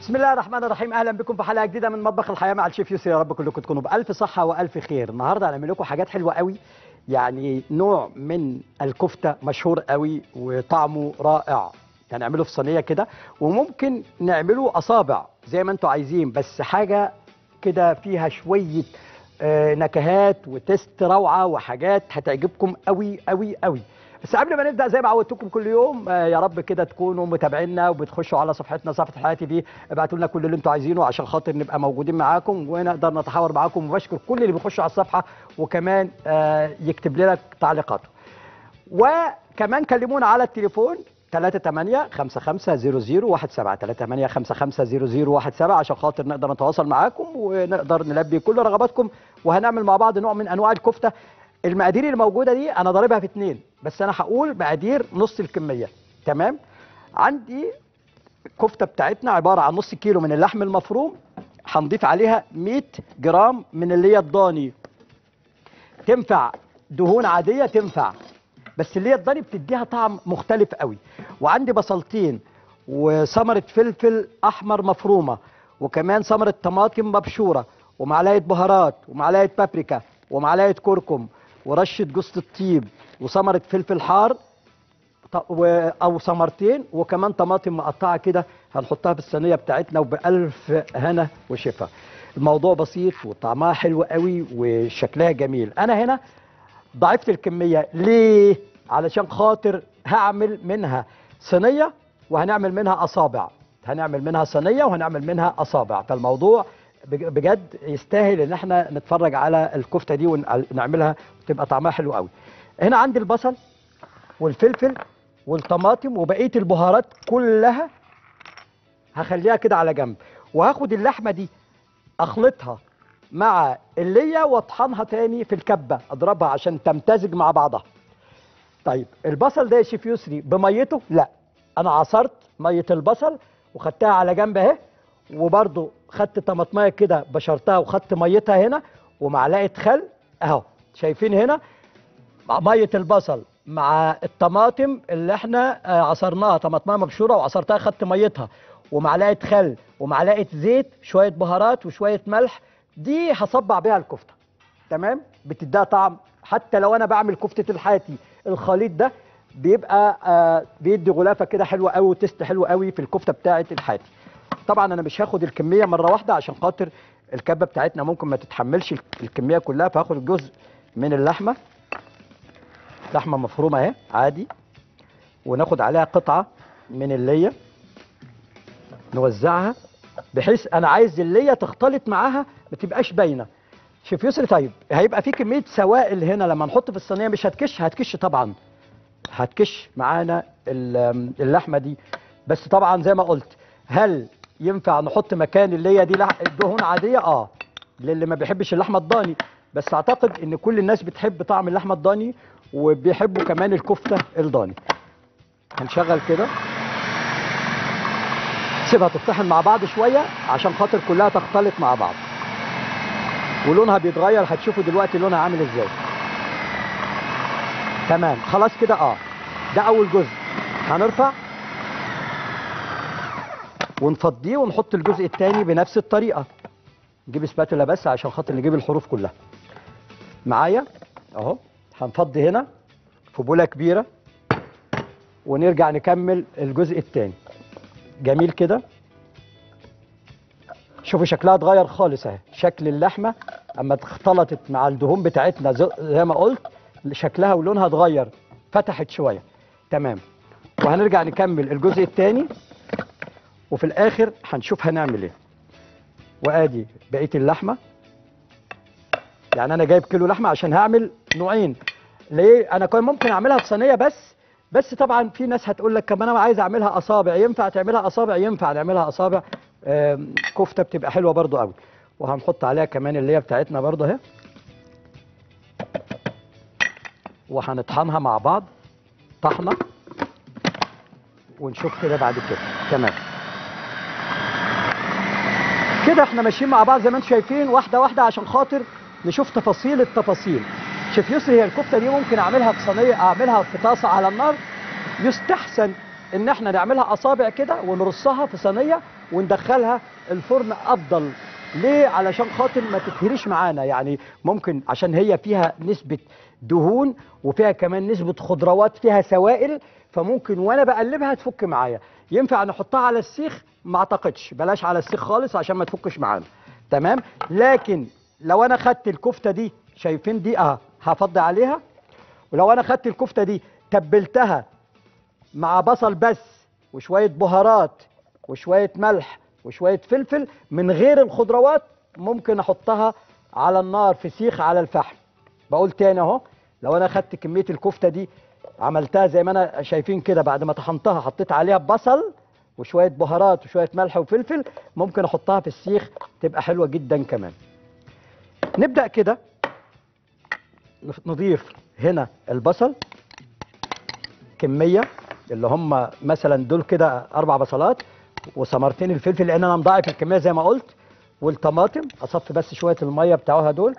بسم الله الرحمن الرحيم اهلا بكم في حلقه جديده من مطبخ الحياه مع الشيف يوسف يا رب كلكم تكونوا بالف صحه والف خير النهارده هنعمل لكم حاجات حلوه قوي يعني نوع من الكفته مشهور قوي وطعمه رائع هنعمله في صينيه كده وممكن نعمله اصابع زي ما انتم عايزين بس حاجه كده فيها شويه آه، نكهات وتست روعه وحاجات هتعجبكم قوي قوي قوي بس قبل ما نبدا زي ما عودتكم كل يوم آه، يا رب كده تكونوا متابعينا وبتخشوا على صفحتنا صفحه الحياه تي في ابعتوا لنا كل اللي انتم عايزينه عشان خاطر نبقى موجودين معاكم ونقدر نتحاور معاكم وبشكر كل اللي بيخشوا على الصفحه وكمان آه، يكتب لنا تعليقاته وكمان كلمونا على التليفون 38 5500 17 38 5500 17 عشان خاطر نقدر نتواصل معاكم ونقدر نلبي كل رغباتكم وهنعمل مع بعض نوع من انواع الكفته المقادير اللي موجوده دي انا ضاربها في اتنين بس انا هقول مقادير نص الكميه تمام عندي الكفته بتاعتنا عباره عن نص كيلو من اللحم المفروم هنضيف عليها 100 جرام من اللي هي الضاني تنفع دهون عاديه تنفع بس اللي هي الضاني بتديها طعم مختلف قوي وعندي بصلتين وثمره فلفل احمر مفرومه وكمان ثمره طماطم مبشوره ومعلقه بهارات ومعلقه بابريكا ومعلقه كركم ورشه جوز الطيب وثمره فلفل حار ط- و- او ثمرتين وكمان طماطم مقطعه كده هنحطها في الصينيه بتاعتنا وبالف هنا وشفا الموضوع بسيط وطعمها حلو قوي وشكلها جميل انا هنا ضعفت الكميه ليه علشان خاطر هعمل منها صينيه وهنعمل منها اصابع هنعمل منها صينيه وهنعمل منها اصابع فالموضوع بج- بجد يستاهل ان احنا نتفرج على الكفته دي ونعملها وتبقى طعمها حلو قوي هنا عندي البصل والفلفل والطماطم وبقيه البهارات كلها هخليها كده على جنب وهاخد اللحمه دي اخلطها مع اللية واطحنها تاني في الكبه اضربها عشان تمتزج مع بعضها طيب البصل ده يا شيف يسري بميته لا انا عصرت ميه البصل وخدتها على جنب اهي وبرضو خدت طماطميه كده بشرتها وخدت ميتها هنا ومعلقه خل اهو شايفين هنا مع ميه البصل مع الطماطم اللي احنا آه، عصرناها طماطميه مبشوره وعصرتها خدت ميتها ومعلقه خل ومعلقه زيت شويه بهارات وشويه ملح دي هصبع بيها الكفته تمام بتديها طعم حتى لو انا بعمل كفته الحاتي الخليط ده بيبقى آه بيدي غلافه كده حلوه قوي وتست حلو قوي في الكفته بتاعه الحاتي طبعا انا مش هاخد الكميه مره واحده عشان خاطر الكبه بتاعتنا ممكن ما تتحملش الكميه كلها فهاخد جزء من اللحمه لحمه مفرومه اهي عادي وناخد عليها قطعه من الليه نوزعها بحيث انا عايز الليه تختلط معاها ما تبقاش باينه شوف يسري طيب هيبقى في كميه سوائل هنا لما نحط في الصينيه مش هتكش هتكش طبعا هتكش معانا ال- اللحمه دي بس طبعا زي ما قلت هل ينفع نحط مكان اللي هي دي لح- دهون عاديه اه للي ما بيحبش اللحمه الضاني بس اعتقد ان كل الناس بتحب طعم اللحمه الضاني وبيحبوا كمان الكفته الضاني هنشغل كده سيبها تطحن مع بعض شويه عشان خاطر كلها تختلط مع بعض ولونها بيتغير هتشوفوا دلوقتي لونها عامل ازاي تمام خلاص كده اه ده اول جزء هنرفع ونفضيه ونحط الجزء الثاني بنفس الطريقه نجيب سباتولا بس عشان خاطر نجيب الحروف كلها معايا اهو هنفضي هنا في بوله كبيره ونرجع نكمل الجزء الثاني جميل كده شوفوا شكلها اتغير خالص اهي شكل اللحمه اما اختلطت مع الدهون بتاعتنا زي- زي ما قلت شكلها ولونها اتغير فتحت شويه تمام وهنرجع نكمل الجزء الثاني وفي الاخر هنشوف هنعمل ايه وادي بقيه اللحمه يعني انا جايب كيلو لحمه عشان هعمل نوعين ليه انا كان ممكن اعملها في صينيه بس بس طبعا في ناس هتقول لك كمان انا عايز اعملها اصابع ينفع تعملها اصابع ينفع نعملها اصابع آم، كفته بتبقى حلوه برضو قوي وهنحط عليها كمان اللي هي بتاعتنا برضو اهي وهنطحنها مع بعض طحنه ونشوف كده بعد كده تمام كده احنا ماشيين مع بعض زي ما انتم شايفين واحده واحده عشان خاطر نشوف تفاصيل التفاصيل شوف يسري هي الكفته دي ممكن اعملها في صينيه اعملها في طاسه على النار يستحسن ان احنا نعملها اصابع كده ونرصها في صينيه وندخلها الفرن افضل ليه علشان خاطر ما تتهريش معانا يعني ممكن عشان هي فيها نسبه دهون وفيها كمان نسبه خضروات فيها سوائل فممكن وانا بقلبها تفك معايا ينفع نحطها على السيخ ما اعتقدش بلاش على السيخ خالص عشان ما تفكش معانا تمام لكن لو انا خدت الكفته دي شايفين دي اه هفضي عليها ولو انا خدت الكفته دي تبلتها مع بصل بس وشويه بهارات وشويه ملح وشويه فلفل من غير الخضروات ممكن احطها على النار في سيخ على الفحم بقول تاني اهو لو انا خدت كميه الكفته دي عملتها زي ما انا شايفين كده بعد ما طحنتها حطيت عليها بصل وشويه بهارات وشويه ملح وفلفل ممكن احطها في السيخ تبقى حلوه جدا كمان نبدا كده نضيف هنا البصل كميه اللي هم مثلا دول كده اربع بصلات وثمرتين الفلفل لان انا مضاعف الكميه زي ما قلت والطماطم اصفي بس شويه الميه بتاعها دول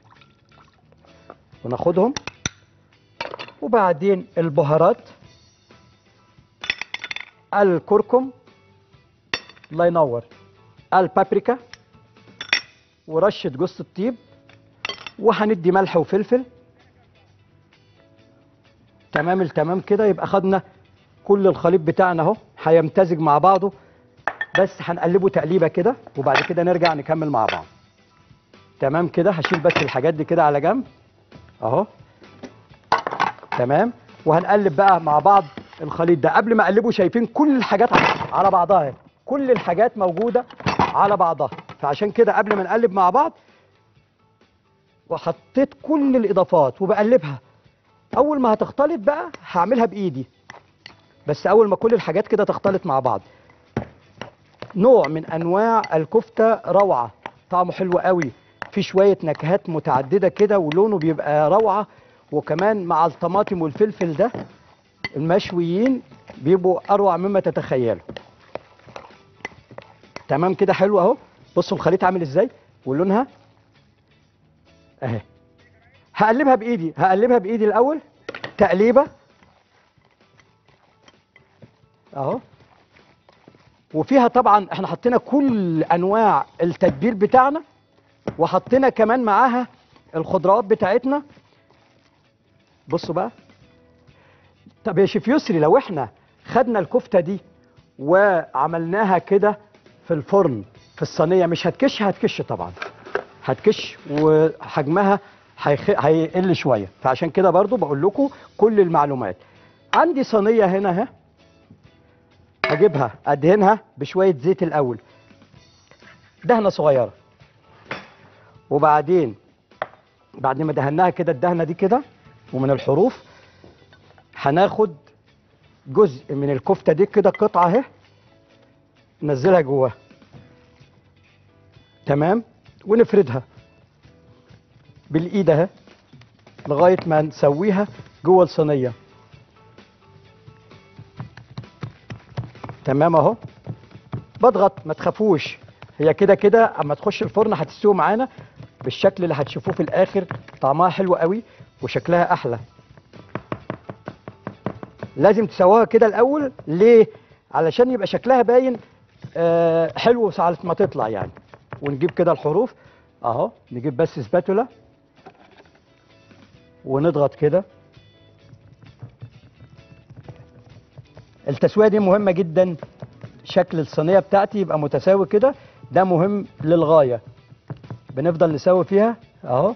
وناخدهم وبعدين البهارات الكركم الله ينور البابريكا ورشه جوز الطيب وهندي ملح وفلفل تمام التمام كده يبقى خدنا كل الخليط بتاعنا اهو هيمتزج مع بعضه بس هنقلبه تقليبه كده وبعد كده نرجع نكمل مع بعض تمام كده هشيل بس الحاجات دي كده على جنب اهو تمام وهنقلب بقى مع بعض الخليط ده قبل ما اقلبه شايفين كل الحاجات على بعضها اهي. كل الحاجات موجوده على بعضها فعشان كده قبل ما نقلب مع بعض وحطيت كل الاضافات وبقلبها اول ما هتختلط بقى هعملها بايدي بس اول ما كل الحاجات كده تختلط مع بعض نوع من انواع الكفته روعه طعمه حلو قوي في شويه نكهات متعدده كده ولونه بيبقى روعه وكمان مع الطماطم والفلفل ده المشويين بيبقوا اروع مما تتخيلوا تمام كده حلو اهو بصوا الخليط عامل ازاي ولونها اهي هقلبها بايدي هقلبها بايدي الاول تقليبه اهو وفيها طبعا احنا حطينا كل انواع التتبيل بتاعنا وحطينا كمان معاها الخضروات بتاعتنا بصوا بقى طب يا شيف يسري لو احنا خدنا الكفته دي وعملناها كده في الفرن في الصينيه مش هتكش هتكش طبعا هتكش وحجمها هيخ... هيقل شويه فعشان كده برضو بقول لكم كل المعلومات عندي صينيه هنا اهي هجيبها ادهنها بشويه زيت الاول دهنه صغيره وبعدين بعد ما دهناها كده الدهنه دي كده ومن الحروف هناخد جزء من الكفته دي كده قطعه اهي ننزلها جواها تمام ونفردها بالايد اهي لغايه ما نسويها جوه الصينيه تمام اهو بضغط ما تخافوش هي كده كده اما تخش الفرن هتستوي معانا بالشكل اللي هتشوفوه في الاخر طعمها حلو قوي وشكلها احلى لازم تسووها كده الاول ليه علشان يبقى شكلها باين آه حلو ساعه ما تطلع يعني ونجيب كده الحروف اهو نجيب بس سباتولا ونضغط كده التسويه دي مهمه جدا شكل الصينيه بتاعتي يبقى متساوي كده ده مهم للغايه بنفضل نسوي فيها اهو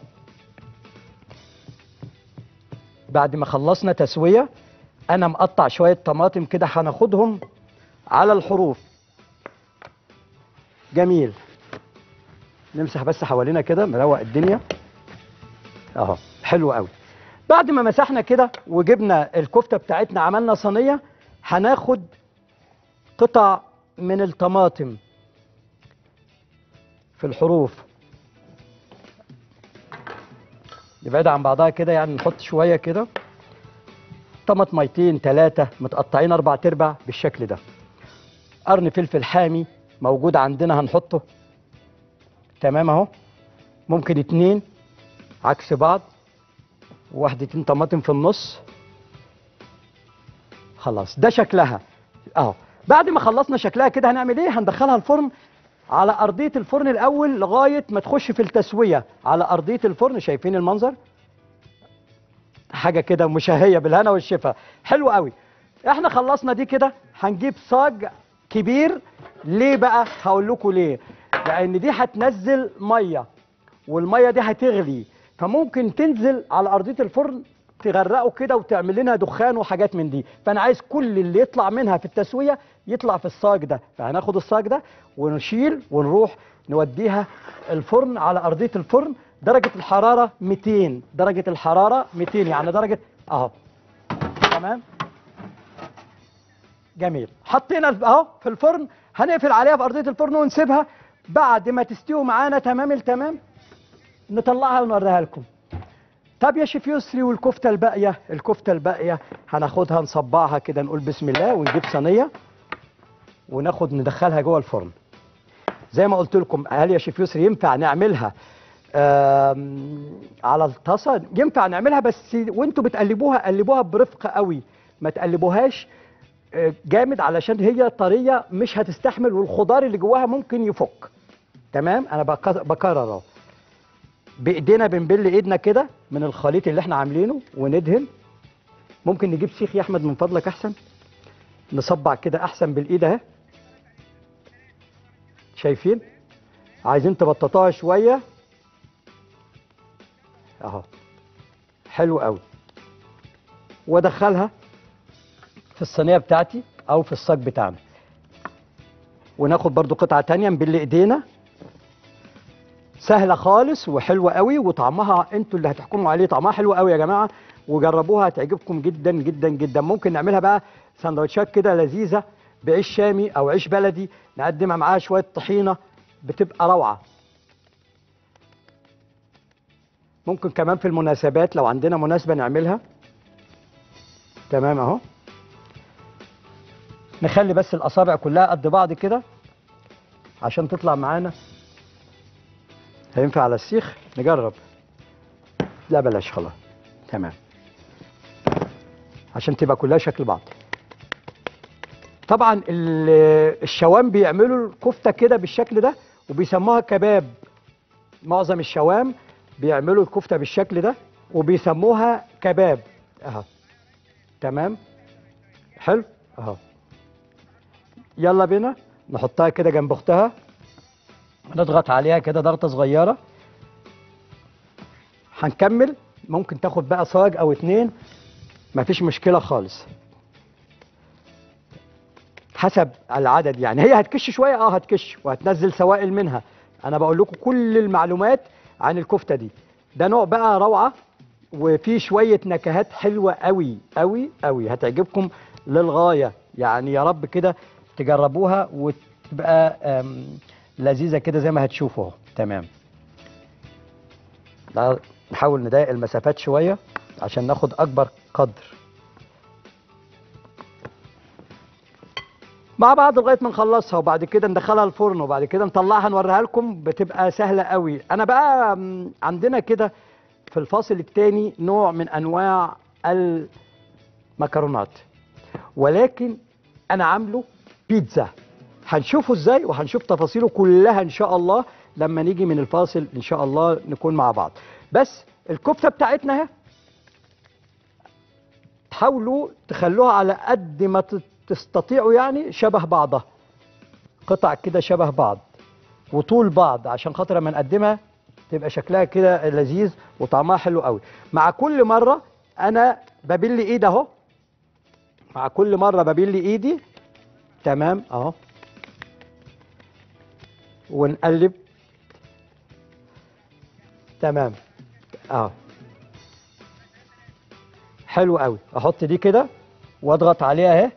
بعد ما خلصنا تسويه انا مقطع شويه طماطم كده هناخدهم على الحروف جميل نمسح بس حوالينا كده نروق الدنيا اهو حلو قوي بعد ما مسحنا كده وجبنا الكفته بتاعتنا عملنا صينيه هناخد قطع من الطماطم في الحروف نبعد عن بعضها كده يعني نحط شويه كده طماطميتين ثلاثه متقطعين اربع تربع بالشكل ده قرن فلفل حامي موجود عندنا هنحطه تمام اهو ممكن اتنين عكس بعض وواحدتين طماطم في النص خلاص ده شكلها اهو بعد ما خلصنا شكلها كده هنعمل ايه هندخلها الفرن على ارضيه الفرن الاول لغايه ما تخش في التسويه على ارضيه الفرن شايفين المنظر حاجه كده مشهيه بالهنا والشفا حلو قوي احنا خلصنا دي كده هنجيب صاج كبير ليه بقى هقول لكم ليه لان دي هتنزل ميه والميه دي هتغلي فممكن تنزل على ارضيه الفرن تغرقه كده وتعمل لنا دخان وحاجات من دي فانا عايز كل اللي يطلع منها في التسويه يطلع في الصاج ده فهناخد الصاج ده ونشيل ونروح نوديها الفرن على ارضيه الفرن درجه الحراره 200 درجه الحراره 200 يعني درجه اهو تمام جميل حطينا اهو في الفرن هنقفل عليها في ارضيه الفرن ونسيبها بعد ما تستوي معانا تمام التمام نطلعها ونوريها لكم طب يا شيف يسري والكفته الباقيه الكفته الباقيه هناخدها نصبعها كده نقول بسم الله ونجيب صينيه وناخد ندخلها جوه الفرن زي ما قلت لكم هل يا شيف يسري ينفع نعملها آم، على الطاسه ينفع نعملها بس وانتوا بتقلبوها قلبوها برفق قوي ما تقلبوهاش آه، جامد علشان هي طريه مش هتستحمل والخضار اللي جواها ممكن يفك تمام انا بك- بكرر اهو بايدينا بنبل ايدنا كده من الخليط اللي احنا عاملينه وندهن ممكن نجيب سيخ يا احمد من فضلك احسن نصبع كده احسن بالايد اهي شايفين عايزين تبططوها شويه اهو حلو قوي وادخلها في الصينيه بتاعتي او في الصاج بتاعنا وناخد برضو قطعه تانية نبل ايدينا سهله خالص وحلوه قوي وطعمها انتوا اللي هتحكموا عليه طعمها حلو قوي يا جماعه وجربوها هتعجبكم جدا جدا جدا ممكن نعملها بقى سندوتشات كده لذيذه بعيش شامي او عيش بلدي نقدمها معاها شويه طحينه بتبقى روعه ممكن كمان في المناسبات لو عندنا مناسبه نعملها تمام اهو نخلي بس الاصابع كلها قد بعض كده عشان تطلع معانا هينفع على السيخ نجرب لا بلاش خلاص تمام عشان تبقى كلها شكل بعض طبعا ال- الشوام بيعملوا الكفته كده بالشكل ده وبيسموها كباب معظم الشوام بيعملوا الكفته بالشكل ده وبيسموها كباب اهو تمام حلو اهو يلا بينا نحطها كده جنب اختها نضغط عليها كده ضغطه صغيره هنكمل ممكن تاخد بقى صاج او اتنين مفيش مشكله خالص حسب العدد يعني هي هتكش شويه اه هتكش وهتنزل سوائل منها انا بقول لكم كل المعلومات عن الكفته دي ده نوع بقى روعه وفي شويه نكهات حلوه قوي قوي قوي هتعجبكم للغايه يعني يا رب كده تجربوها وتبقى أم، لذيذه كده زي ما هتشوفوا اهو تمام ده نحاول نضيق المسافات شويه عشان ناخد اكبر قدر مع بعض لغايه ما نخلصها وبعد كده ندخلها الفرن وبعد كده نطلعها نوريها لكم بتبقى سهله قوي انا بقى م، عندنا كده في الفاصل الثاني نوع من انواع المكرونات ولكن انا عامله بيتزا هنشوفه ازاي وهنشوف تفاصيله كلها ان شاء الله لما نيجي من الفاصل ان شاء الله نكون مع بعض بس الكفته بتاعتنا اهي حاولوا تخلوها على قد ما ت- تستطيعوا يعني شبه بعضها قطع كده شبه بعض وطول بعض عشان خاطر لما نقدمها تبقى شكلها كده لذيذ وطعمها حلو قوي مع كل مره انا ببل ايد اهو مع كل مره ببل ايدي تمام اهو ونقلب تمام اهو حلو قوي احط دي كده واضغط عليها اهي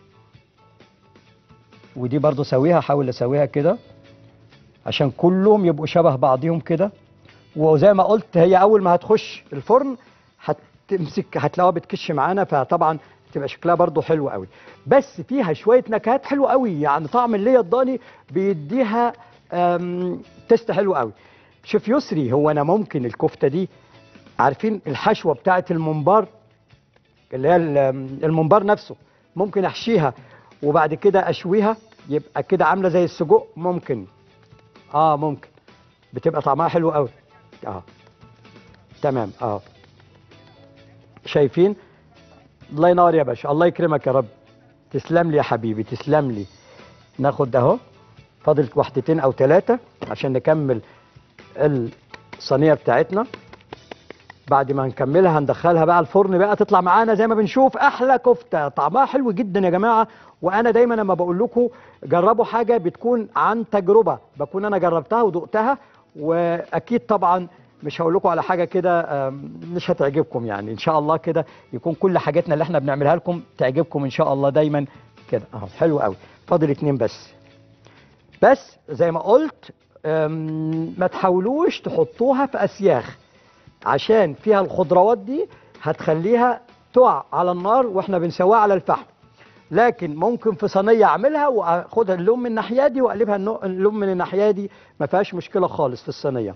ودي برضو سويها احاول اسويها كده عشان كلهم يبقوا شبه بعضهم كده وزي ما قلت هي اول ما هتخش الفرن هتمسك هتلاقوها بتكش معانا فطبعا تبقى شكلها برضو حلو قوي بس فيها شويه نكهات حلوه قوي يعني طعم اللي الضاني بيديها أم، تست حلو قوي شوف يسري هو انا ممكن الكفته دي عارفين الحشوه بتاعه الممبار اللي هي ال- الممبار نفسه ممكن احشيها وبعد كده اشويها يبقى كده عامله زي السجق ممكن اه ممكن بتبقى طعمها حلو قوي اه تمام اه شايفين الله ينور يا باشا الله يكرمك يا رب تسلم لي يا حبيبي تسلم لي ناخد اهو فاضل واحدتين او ثلاثه عشان نكمل الصينيه بتاعتنا بعد ما نكملها هندخلها بقى الفرن بقى تطلع معانا زي ما بنشوف احلى كفته طعمها حلو جدا يا جماعه وانا دايما لما بقول لكم جربوا حاجه بتكون عن تجربه بكون انا جربتها ودقتها واكيد طبعا مش هقول لكم على حاجه كده آم، مش هتعجبكم يعني ان شاء الله كده يكون كل حاجاتنا اللي احنا بنعملها لكم تعجبكم ان شاء الله دايما كده اهو حلو قوي فاضل اتنين بس بس زي ما قلت أم، ما تحاولوش تحطوها في اسياخ عشان فيها الخضروات دي هتخليها تقع على النار واحنا بنسويها على الفحم لكن ممكن في صينيه اعملها واخدها اللون من الناحيه دي واقلبها النو- اللون من الناحيه دي ما فيهاش مشكله خالص في الصينيه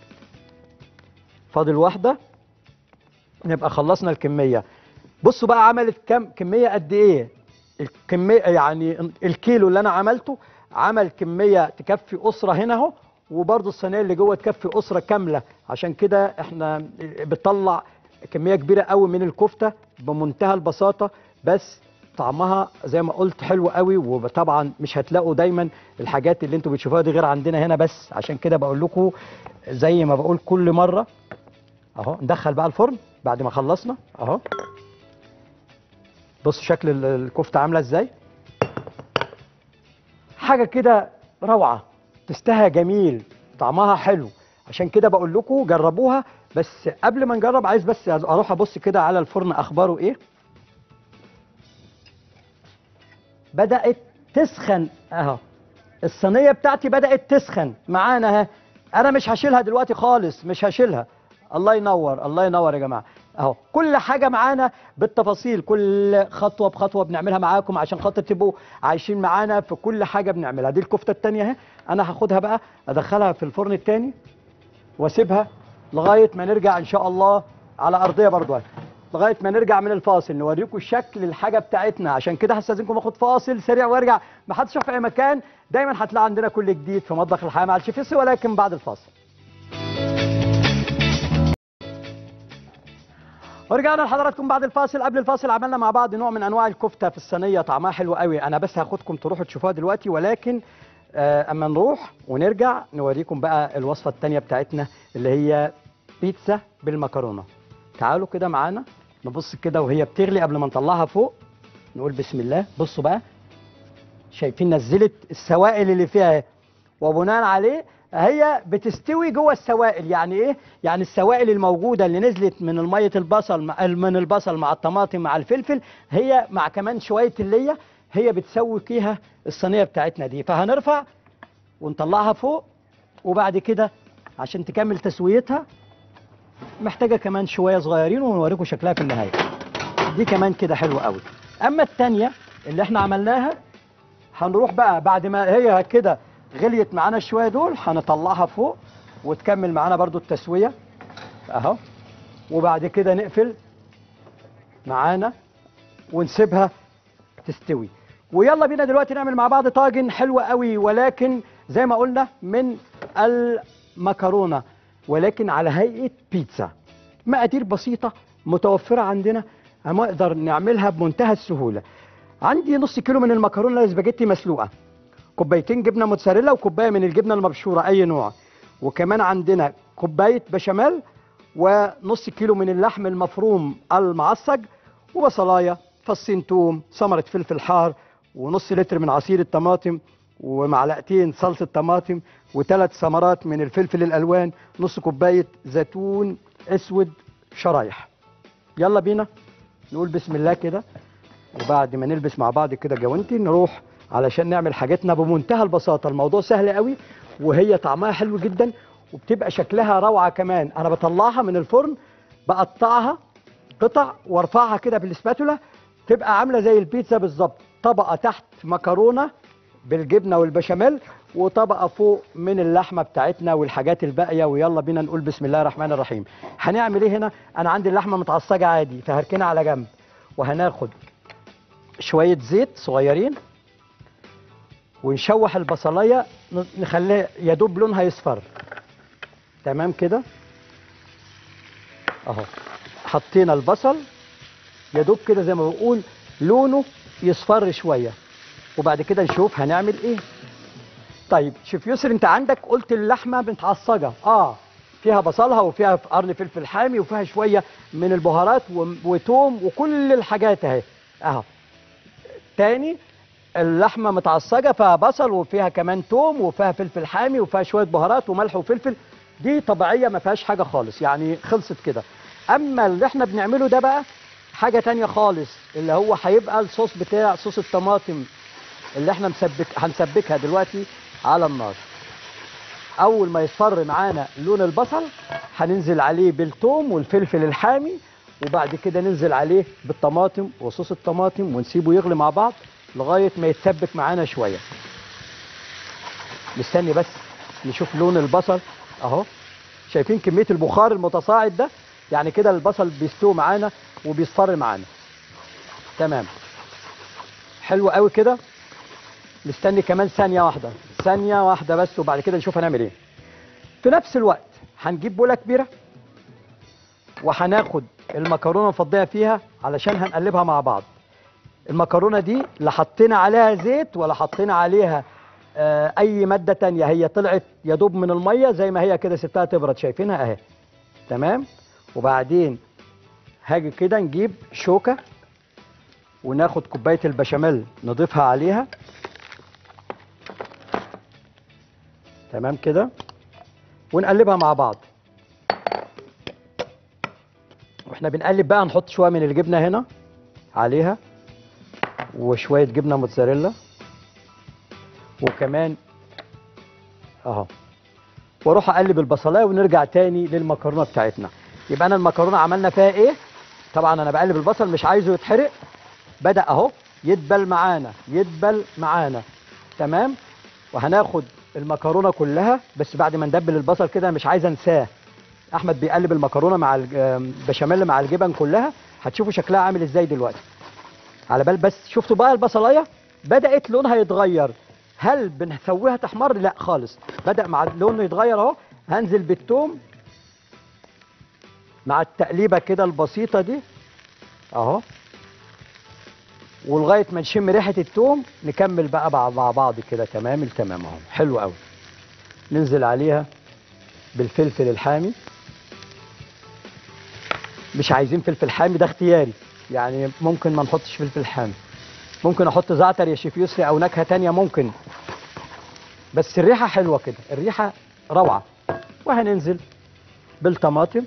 فاضل واحده نبقى خلصنا الكميه بصوا بقى عملت كم كميه قد ايه الكميه يعني الكيلو اللي انا عملته عمل كميه تكفي اسره هنا اهو وبرضه الصينيه اللي جوه تكفي اسره كامله عشان كده احنا بتطلع كميه كبيره قوي من الكفته بمنتهى البساطه بس طعمها زي ما قلت حلو قوي وطبعا مش هتلاقوا دايما الحاجات اللي انتوا بتشوفوها دي غير عندنا هنا بس عشان كده بقول لكم زي ما بقول كل مره اهو ندخل بقى الفرن بعد ما خلصنا اهو بص شكل ال- الكفته عامله ازاي حاجه كده روعه تستاهل جميل طعمها حلو عشان كده بقول لكم جربوها بس قبل ما نجرب عايز بس اروح ابص كده على الفرن اخباره ايه بدات تسخن اهو الصينيه بتاعتي بدات تسخن معانا اهي انا مش هشيلها دلوقتي خالص مش هشيلها الله ينور الله ينور يا جماعه اهو كل حاجه معانا بالتفاصيل كل خطوه بخطوه بنعملها معاكم عشان خاطر تبقوا عايشين معانا في كل حاجه بنعملها دي الكفته التانيه اهي انا هاخدها بقى ادخلها في الفرن التاني واسيبها لغايه ما نرجع ان شاء الله على ارضيه برضو اهي. لغايه ما نرجع من الفاصل نوريكم شكل الحاجه بتاعتنا عشان كده هستاذنكم اخد فاصل سريع وارجع ما حدش يروح في اي مكان دايما هتلاقي عندنا كل جديد في مطبخ الحياه مع الشيف يسري ولكن بعد الفاصل ورجعنا لحضراتكم بعد الفاصل قبل الفاصل عملنا مع بعض نوع من انواع الكفته في الصينيه طعمها حلو قوي انا بس هاخدكم تروحوا تشوفوها دلوقتي ولكن آه، اما نروح ونرجع نوريكم بقى الوصفه الثانيه بتاعتنا اللي هي بيتزا بالمكرونه تعالوا كده معانا نبص كده وهي بتغلي قبل ما نطلعها فوق نقول بسم الله بصوا بقى شايفين نزلت السوائل اللي فيها اهي. وبناء عليه هي بتستوي جوه السوائل يعني ايه يعني السوائل الموجوده اللي نزلت من الميه البصل مع من البصل مع الطماطم مع الفلفل هي مع كمان شويه الليه هي بتسوي فيها الصينيه بتاعتنا دي فهنرفع ونطلعها فوق وبعد كده عشان تكمل تسويتها محتاجه كمان شويه صغيرين ونوريكم شكلها في النهايه دي كمان كده حلوه قوي اما التانية اللي احنا عملناها هنروح بقى بعد ما هي كده غليت معانا شويه دول هنطلعها فوق وتكمل معانا برضو التسويه اهو وبعد كده نقفل معانا ونسيبها تستوي ويلا بينا دلوقتي نعمل مع بعض طاجن حلو قوي ولكن زي ما قلنا من المكرونه ولكن على هيئه بيتزا مقادير بسيطه متوفره عندنا هنقدر نعملها بمنتهى السهوله عندي نص كيلو من المكرونه الاسباجيتي مسلوقه كوبايتين جبنه موتزاريلا وكوبايه من الجبنه المبشوره اي نوع وكمان عندنا كوبايه بشاميل ونص كيلو من اللحم المفروم المعصج وبصلايه فصين توم ثمره فلفل حار ونص لتر من عصير الطماطم ومعلقتين صلصه طماطم وثلاث ثمرات من الفلفل الالوان نص كوبايه زيتون اسود شرايح يلا بينا نقول بسم الله كده وبعد ما نلبس مع بعض كده جوانتي نروح علشان نعمل حاجتنا بمنتهى البساطه الموضوع سهل قوي وهي طعمها حلو جدا وبتبقى شكلها روعه كمان انا بطلعها من الفرن بقطعها قطع وارفعها كده بالسباتولا تبقى عامله زي البيتزا بالظبط طبقه تحت مكرونه بالجبنه والبشاميل وطبقه فوق من اللحمه بتاعتنا والحاجات الباقيه ويلا بينا نقول بسم الله الرحمن الرحيم هنعمل ايه هنا انا عندي اللحمه متعصجه عادي فهركنها على جنب وهناخد شويه زيت صغيرين ونشوح البصلايه ن- نخليها يا دوب لونها يصفر تمام كده اهو حطينا البصل يا دوب كده زي ما بقول لونه يصفر شويه وبعد كده نشوف هنعمل ايه طيب شوف يسر انت عندك قلت اللحمه متعصجه اه فيها بصلها وفيها قرن فلفل حامي وفيها شويه من البهارات و- وتوم وكل الحاجات اهي اهو تاني اللحمه متعصجه فيها بصل وفيها كمان توم وفيها فلفل حامي وفيها شويه بهارات وملح وفلفل دي طبيعيه ما فيهاش حاجه خالص يعني خلصت كده اما اللي احنا بنعمله ده بقى حاجه تانية خالص اللي هو هيبقى الصوص بتاع صوص الطماطم اللي احنا مسبك هنسبكها دلوقتي على النار اول ما يصفر معانا لون البصل هننزل عليه بالثوم والفلفل الحامي وبعد كده ننزل عليه بالطماطم وصوص الطماطم ونسيبه يغلي مع بعض لغايه ما يتسبك معانا شويه مستني بس نشوف لون البصل اهو شايفين كميه البخار المتصاعد ده يعني كده البصل بيستوي معانا وبيصفر معانا تمام حلو قوي كده مستني كمان ثانية واحدة ثانية واحدة بس وبعد كده نشوف هنعمل ايه في نفس الوقت هنجيب بولة كبيرة وهناخد المكرونة نفضيها فيها علشان هنقلبها مع بعض المكرونة دي لا حطينا عليها زيت ولا حطينا عليها آه اي مادة تانية هي طلعت يا دوب من المية زي ما هي كده سبتها تبرد شايفينها اهي تمام وبعدين هاجي كده نجيب شوكة وناخد كوباية البشاميل نضيفها عليها تمام كده ونقلبها مع بعض واحنا بنقلب بقى نحط شويه من الجبنه هنا عليها وشويه جبنه موتزاريلا وكمان اهو واروح اقلب البصلايه ونرجع تاني للمكرونه بتاعتنا يبقى انا المكرونه عملنا فيها ايه طبعا انا بقلب البصل مش عايزه يتحرق بدا اهو يدبل معانا يدبل معانا تمام وهناخد المكرونه كلها بس بعد ما ندبل البصل كده مش عايز انساه احمد بيقلب المكرونه مع الج- آم، البشاميل مع الجبن كلها هتشوفوا شكلها عامل ازاي دلوقتي على بال بس شفتوا بقى البصلايه بدات لونها يتغير هل بنسويها تحمر لا خالص بدا مع لونه يتغير اهو هنزل بالثوم مع التقليبه كده البسيطه دي اهو ولغايه ما نشم ريحه الثوم نكمل بقى مع مع بعض كده تمام التمام اهو حلو قوي ننزل عليها بالفلفل الحامي مش عايزين فلفل حامي ده اختياري يعني ممكن ما نحطش فلفل حامي ممكن احط زعتر يا شيف يسري او نكهه تانية ممكن بس الريحه حلوه كده الريحه روعه وهننزل بالطماطم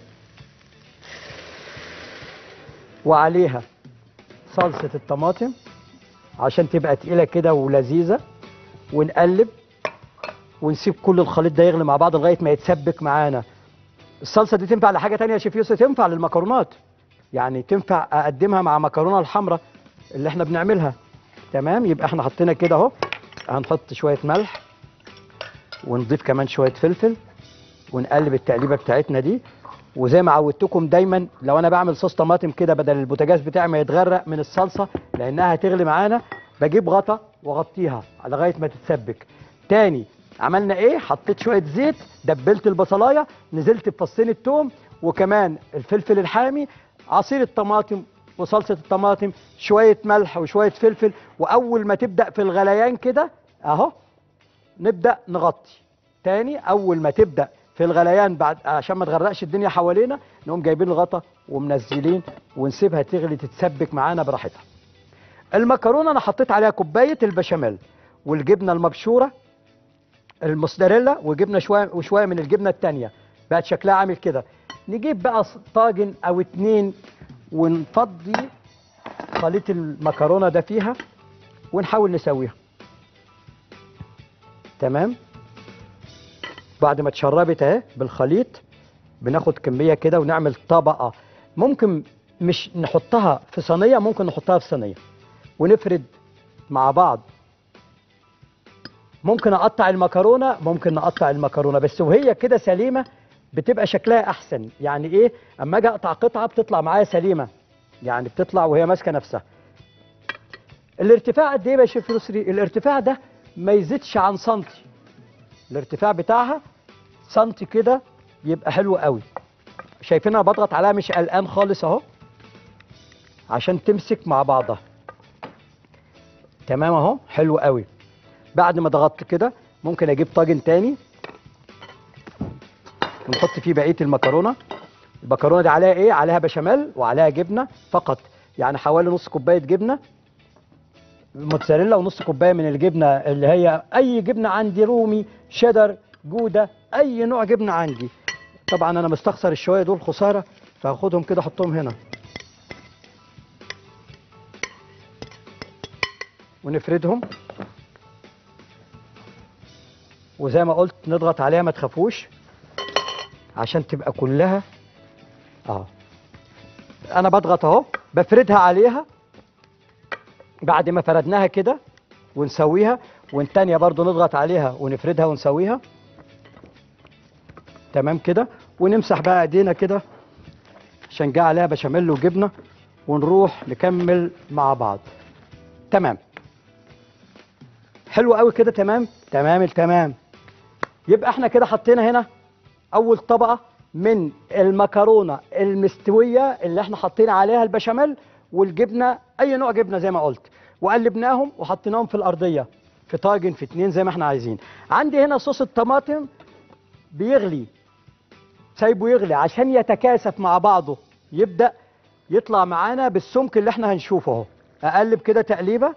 وعليها صلصه الطماطم عشان تبقى تقيله كده ولذيذه ونقلب ونسيب كل الخليط ده يغلي مع بعض لغايه ما يتسبك معانا الصلصه دي تنفع لحاجه تانية يا شيف يوسف تنفع للمكرونات يعني تنفع اقدمها مع مكرونه الحمراء اللي احنا بنعملها تمام يبقى احنا حطينا كده اهو هنحط شويه ملح ونضيف كمان شويه فلفل ونقلب التقليبه بتاعتنا دي وزي ما عودتكم دايما لو انا بعمل صوص طماطم كده بدل البوتاجاز بتاعي ما يتغرق من الصلصه لانها هتغلي معانا بجيب غطا واغطيها لغايه ما تتسبك تاني عملنا ايه حطيت شويه زيت دبلت البصلايه نزلت بفصين الثوم وكمان الفلفل الحامي عصير الطماطم وصلصه الطماطم شويه ملح وشويه فلفل واول ما تبدا في الغليان كده اهو نبدا نغطي تاني اول ما تبدا في الغليان بعد عشان ما تغرقش الدنيا حوالينا نقوم جايبين الغطا ومنزلين ونسيبها تغلي تتسبك معانا براحتها المكرونه انا حطيت عليها كوبايه البشاميل والجبنه المبشوره الموتزاريلا وجبنا شويه وشويه من الجبنه التانية بقت شكلها عامل كده نجيب بقى ص- طاجن او اتنين ونفضي خليط المكرونه ده فيها ونحاول نسويها تمام بعد ما اتشربت اهي بالخليط بناخد كميه كده ونعمل طبقه ممكن مش نحطها في صينيه ممكن نحطها في صينيه ونفرد مع بعض ممكن اقطع المكرونه ممكن نقطع المكرونه بس وهي كده سليمه بتبقى شكلها احسن يعني ايه اما اجي اقطع قطعه بتطلع معايا سليمه يعني بتطلع وهي ماسكه نفسها الارتفاع قد ايه بقى يا شيف يسري الارتفاع ده ما يزيدش عن سنتي الارتفاع بتاعها سنتي كده يبقى حلو قوي شايفين انا بضغط عليها مش قلقان خالص اهو عشان تمسك مع بعضها تمام اهو حلو قوي بعد ما ضغطت كده ممكن اجيب طاجن تاني ونحط فيه بقيه المكرونه المكرونه دي عليها ايه عليها بشاميل وعليها جبنه فقط يعني حوالي نص كوبايه جبنه موتزاريلا ونص كوبايه من الجبنه اللي هي اي جبنه عندي رومي شيدر جوده اي نوع جبنه عندي طبعا انا مستخسر الشويه دول خساره فهاخدهم كده احطهم هنا ونفردهم وزي ما قلت نضغط عليها ما تخافوش عشان تبقى كلها اه انا بضغط اهو بفردها عليها بعد ما فردناها كده ونسويها والتانية برضو نضغط عليها ونفردها ونسويها تمام كده ونمسح بقى ايدينا كده عشان جه عليها بشاميل وجبنه ونروح نكمل مع بعض تمام حلو قوي كده تمام تمام التمام يبقى احنا كده حطينا هنا اول طبقه من المكرونه المستويه اللي احنا حطينا عليها البشاميل والجبنه اي نوع جبنه زي ما قلت وقلبناهم وحطيناهم في الارضيه في طاجن في اتنين زي ما احنا عايزين عندي هنا صوص الطماطم بيغلي سايبه يغلي عشان يتكاثف مع بعضه يبدا يطلع معانا بالسمك اللي احنا هنشوفه اهو اقلب كده تقليبه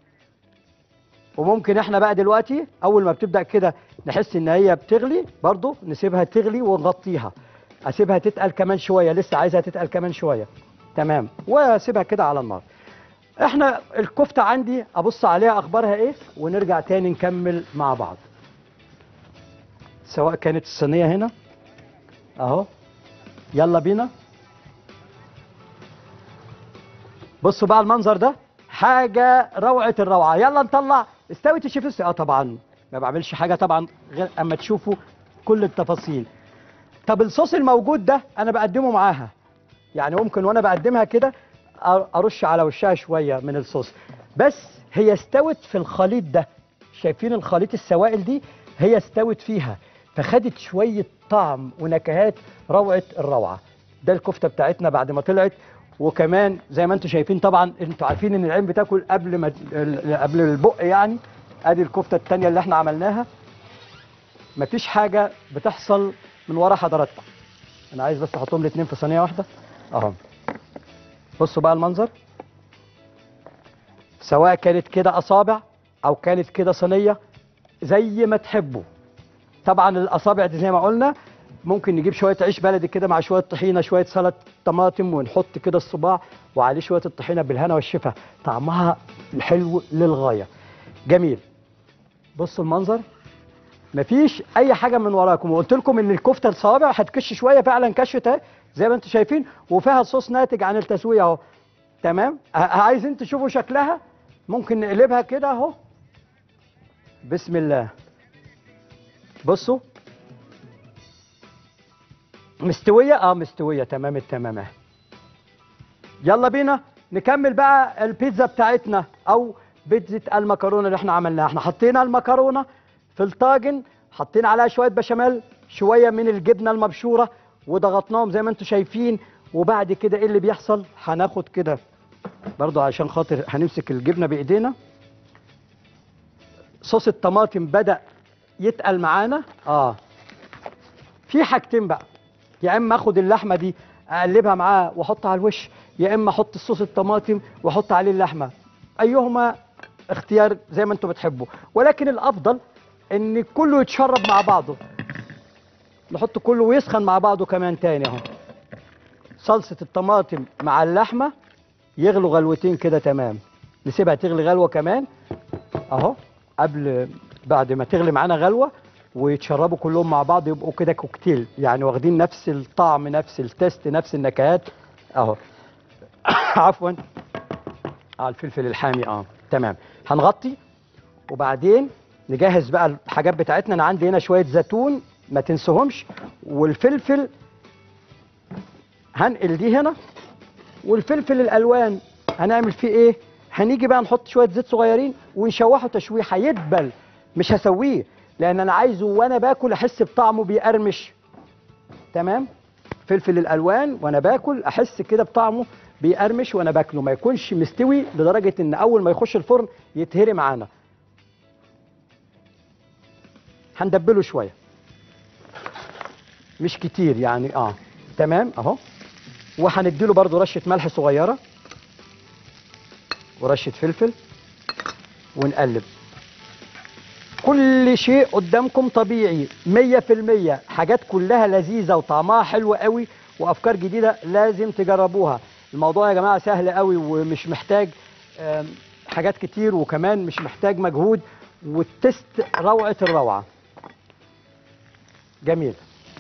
وممكن احنا بقى دلوقتي اول ما بتبدا كده نحس ان هي بتغلي برضو نسيبها تغلي ونغطيها اسيبها تتقل كمان شويه لسه عايزها تتقل كمان شويه تمام واسيبها كده على النار احنا الكفته عندي ابص عليها اخبارها ايه ونرجع تاني نكمل مع بعض سواء كانت الصينيه هنا اهو يلا بينا بصوا بقى المنظر ده حاجه روعه الروعه يلا نطلع استوت الشيف اه طبعا ما بعملش حاجه طبعا غير اما تشوفوا كل التفاصيل طب الصوص الموجود ده انا بقدمه معاها يعني ممكن وانا بقدمها كده ارش على وشها شويه من الصوص بس هي استوت في الخليط ده شايفين الخليط السوائل دي هي استوت فيها فخدت شويه طعم ونكهات روعه الروعه ده الكفته بتاعتنا بعد ما طلعت وكمان زي ما انتم شايفين طبعا انتوا عارفين ان العين بتاكل قبل ما قبل البق يعني ادي الكفته الثانيه اللي احنا عملناها مفيش حاجه بتحصل من ورا حضراتكم انا عايز بس احطهم الاثنين في صينيه واحده اهو بصوا بقى المنظر سواء كانت كده اصابع او كانت كده صينيه زي ما تحبوا طبعا الاصابع دي زي ما قلنا ممكن نجيب شويه عيش بلدي كده مع شويه طحينه شويه سلطه طماطم ونحط كده الصباع وعليه شويه الطحينه بالهنا والشفا طعمها الحلو للغايه جميل بصوا المنظر مفيش اي حاجه من وراكم وقلت لكم ان الكفته الصوابع هتكش شويه فعلا كشت اهي زي ما انتم شايفين وفيها صوص ناتج عن التسويه اهو تمام عايزين تشوفوا شكلها ممكن نقلبها كده اهو بسم الله بصوا مستويه اه مستويه تمام التمام يلا بينا نكمل بقى البيتزا بتاعتنا او بيتزا المكرونه اللي احنا عملناها احنا حطينا المكرونه في الطاجن حطينا عليها شويه بشاميل شويه من الجبنه المبشوره وضغطناهم زي ما انتم شايفين وبعد كده ايه اللي بيحصل هناخد كده برضو عشان خاطر هنمسك الجبنه بايدينا صوص الطماطم بدا يتقل معانا اه في حاجتين بقى يا اما اخد اللحمه دي اقلبها معاه واحطها على الوش يا اما احط الصوص الطماطم واحط عليه اللحمه ايهما اختيار زي ما انتم بتحبوا ولكن الافضل ان كله يتشرب مع بعضه نحط كله ويسخن مع بعضه كمان تاني اهو صلصه الطماطم مع اللحمه يغلوا غلوتين كده تمام نسيبها تغلي غلوه كمان اهو قبل بعد ما تغلي معانا غلوه ويتشربوا كلهم مع بعض يبقوا كده كوكتيل يعني واخدين نفس الطعم نفس التست نفس النكهات اهو عفوا اه الفلفل الحامي اه تمام هنغطي وبعدين نجهز بقى الحاجات بتاعتنا انا عندي هنا شويه زيتون ما تنسوهمش والفلفل هنقل دي هنا والفلفل الالوان هنعمل فيه ايه هنيجي بقى نحط شويه زيت صغيرين ونشوحه تشويحه يدبل مش هسويه لان انا عايزه وانا باكل احس بطعمه بيقرمش تمام فلفل الالوان وانا باكل احس كده بطعمه بيقرمش وانا باكله ما يكونش مستوي لدرجه ان اول ما يخش الفرن يتهري معانا هندبله شويه مش كتير يعني اه تمام اهو وهنديله برضو رشه ملح صغيره ورشه فلفل ونقلب كل شيء قدامكم طبيعي مية في المية حاجات كلها لذيذة وطعمها حلو قوي وأفكار جديدة لازم تجربوها الموضوع يا جماعة سهل قوي ومش محتاج آم، حاجات كتير وكمان مش محتاج مجهود والتست روعة الروعة جميل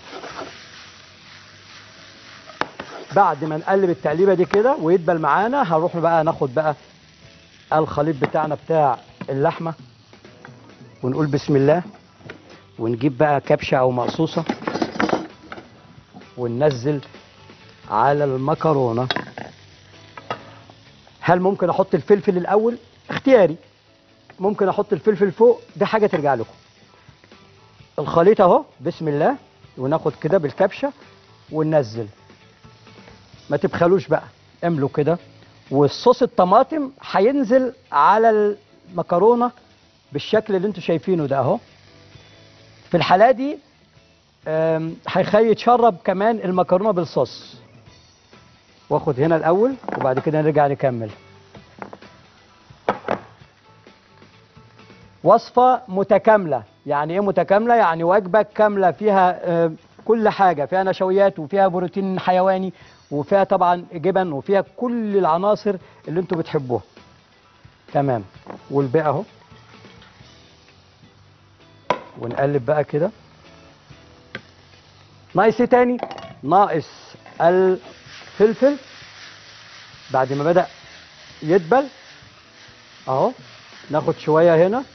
بعد ما نقلب التقليبه دي كده ويدبل معانا هنروح بقى ناخد بقى الخليط بتاعنا بتاع اللحمه ونقول بسم الله ونجيب بقى كبشه او مقصوصه وننزل على المكرونه هل ممكن احط الفلفل الاول اختياري ممكن احط الفلفل فوق ده حاجه ترجع لكم الخليط اهو بسم الله وناخد كده بالكبشه وننزل ما تبخلوش بقى املوا كده والصوص الطماطم هينزل على المكرونه بالشكل اللي انتوا شايفينه ده اهو في الحاله دي آم، هيخلي يتشرب كمان المكرونه بالصوص واخد هنا الاول وبعد كده نرجع نكمل وصفة متكاملة يعني ايه متكاملة يعني وجبة كاملة فيها آه، كل حاجة فيها نشويات وفيها بروتين حيواني وفيها طبعا جبن وفيها كل العناصر اللي انتوا بتحبوها تمام والباقي اهو ونقلب بقى كده ناقص ايه تاني ناقص الفلفل بعد ما بدأ يدبل اهو ناخد شوية هنا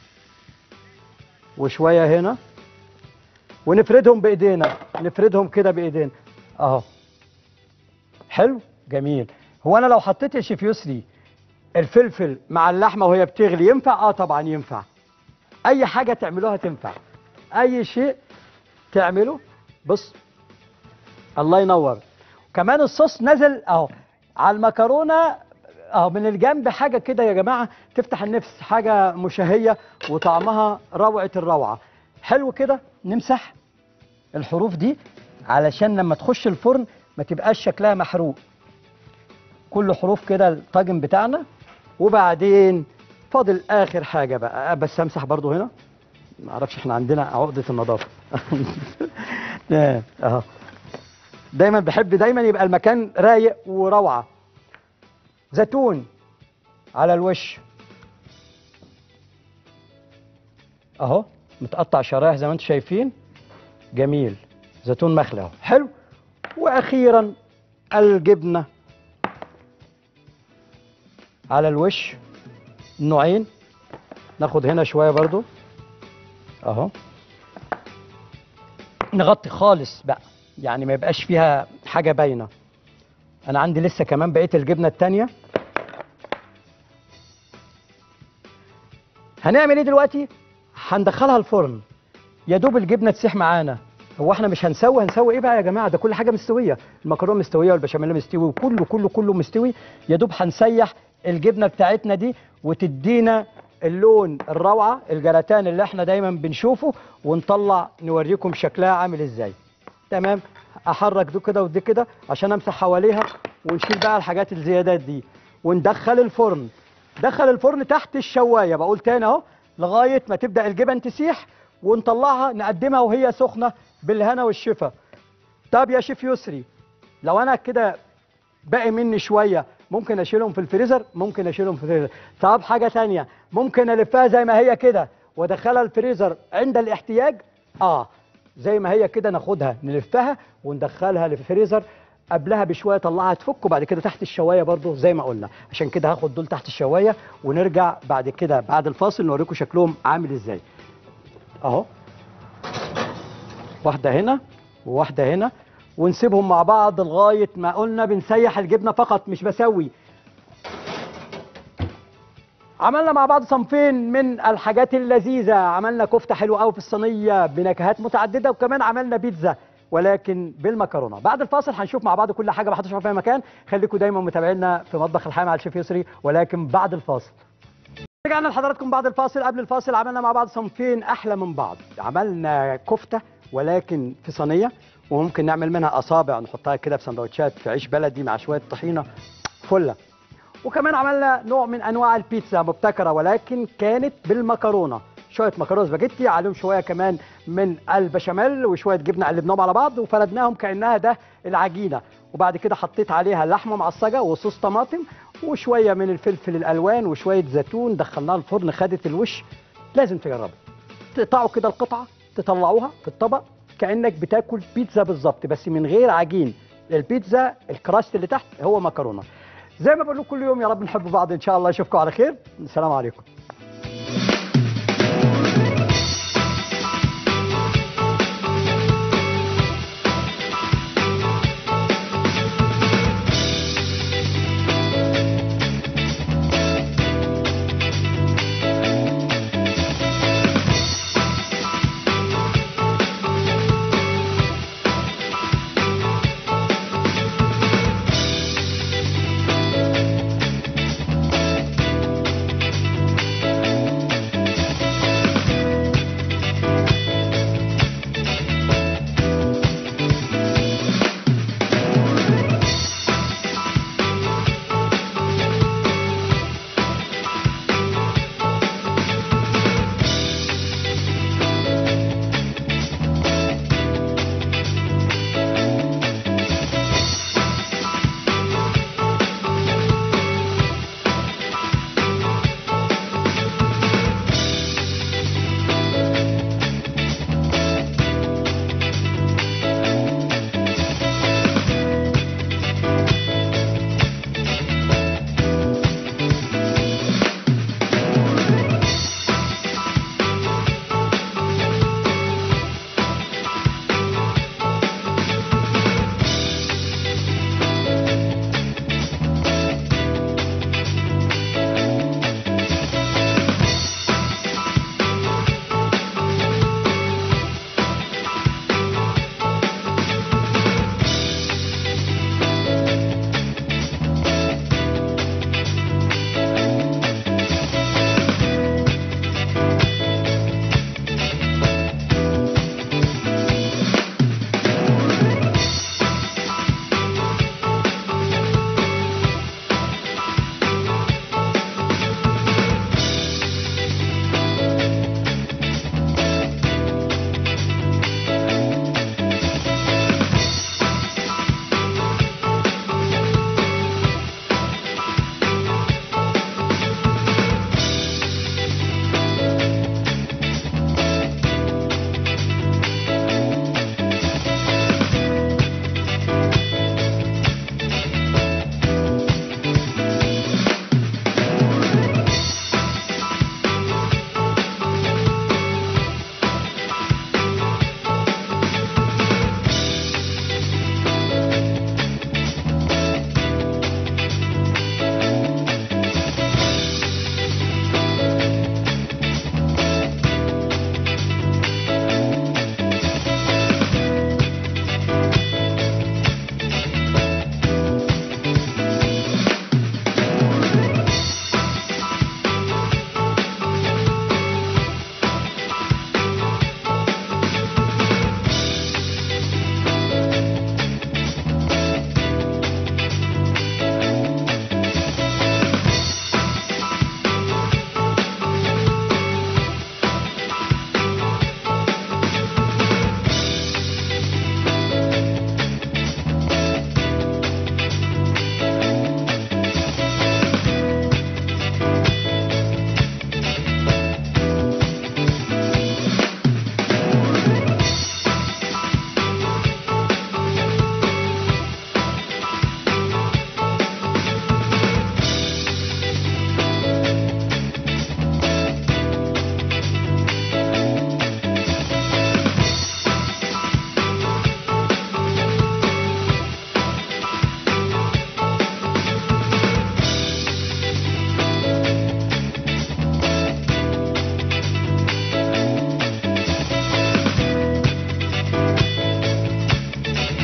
وشوية هنا ونفردهم بايدينا نفردهم كده بايدينا اهو حلو جميل هو انا لو حطيت يا شيف يسري الفلفل مع اللحمه وهي بتغلي ينفع اه طبعا ينفع اي حاجه تعملوها تنفع اي شيء تعمله بص الله ينور كمان الصوص نزل اهو على المكرونه اهو من الجنب حاجه كده يا جماعه تفتح النفس حاجه مشهيه وطعمها روعه الروعه حلو كده نمسح الحروف دي علشان لما تخش الفرن ما تبقاش شكلها محروق كل حروف كده الطاجن بتاعنا وبعدين فاضل اخر حاجه بقى بس امسح برضو هنا ما اعرفش احنا عندنا عقده النظافه تمام، اهو دايما بحب دايما يبقى المكان رايق وروعه زيتون على الوش اهو متقطع شرايح زي ما انتم شايفين جميل زيتون مخلي اهو حلو واخيرا الجبنه على الوش نوعين ناخد هنا شويه برضو اهو نغطي خالص بقى يعني ما يبقاش فيها حاجه باينه انا عندي لسه كمان بقيه الجبنه التانيه هنعمل ايه دلوقتي هندخلها الفرن يا دوب الجبنه تسيح معانا هو احنا مش هنسوي هنسوي ايه بقى يا جماعه ده كل حاجه مستويه المكرونه مستويه والبشاميل مستوي وكله كله كله مستوي يا دوب هنسيح الجبنه بتاعتنا دي وتدينا اللون الروعه الجراتان اللي احنا دايما بنشوفه ونطلع نوريكم شكلها عامل ازاي تمام احرك دي كده ودي كده عشان امسح حواليها ونشيل بقى الحاجات الزيادات دي وندخل الفرن دخل الفرن تحت الشوايه بقول تاني اهو لغايه ما تبدا الجبن تسيح ونطلعها نقدمها وهي سخنه بالهنا والشفا طب يا شيف يسري لو انا كده باقي مني شويه ممكن اشيلهم في الفريزر ممكن اشيلهم في الفريزر طب حاجه تانية ممكن الفها زي ما هي كده وادخلها الفريزر عند الاحتياج اه زي ما هي كده ناخدها نلفها وندخلها للفريزر قبلها بشويه طلعها تفك وبعد كده تحت الشوايه برضو زي ما قلنا عشان كده هاخد دول تحت الشوايه ونرجع بعد كده بعد الفاصل نوريكم شكلهم عامل ازاي اهو واحده هنا وواحده هنا ونسيبهم مع بعض لغايه ما قلنا بنسيح الجبنه فقط مش بسوي عملنا مع بعض صنفين من الحاجات اللذيذه عملنا كفته حلوه قوي في الصينيه بنكهات متعدده وكمان عملنا بيتزا ولكن بالمكرونه بعد الفاصل هنشوف مع بعض كل حاجه ما حدش في مكان خليكم دايما متابعينا في مطبخ الحياه مع الشيف يسري ولكن بعد الفاصل رجعنا لحضراتكم بعد الفاصل قبل الفاصل عملنا مع بعض صنفين احلى من بعض عملنا كفته ولكن في صينيه وممكن نعمل منها اصابع نحطها كده في سندوتشات في عيش بلدي مع شويه طحينه فله وكمان عملنا نوع من انواع البيتزا مبتكره ولكن كانت بالمكرونه شويه مكرونه سباجيتي عليهم شويه كمان من البشاميل وشويه جبنه قلبناهم على بعض وفردناهم كانها ده العجينه وبعد كده حطيت عليها لحمه معصجه وصوص طماطم وشويه من الفلفل الالوان وشويه زيتون دخلناها الفرن خدت الوش لازم تجربها تقطعوا كده القطعه تطلعوها في الطبق كانك بتاكل بيتزا بالظبط بس من غير عجين البيتزا الكراست اللي تحت هو مكرونه زي ما بقول لكم كل يوم يا رب نحب بعض ان شاء الله اشوفكم على خير السلام عليكم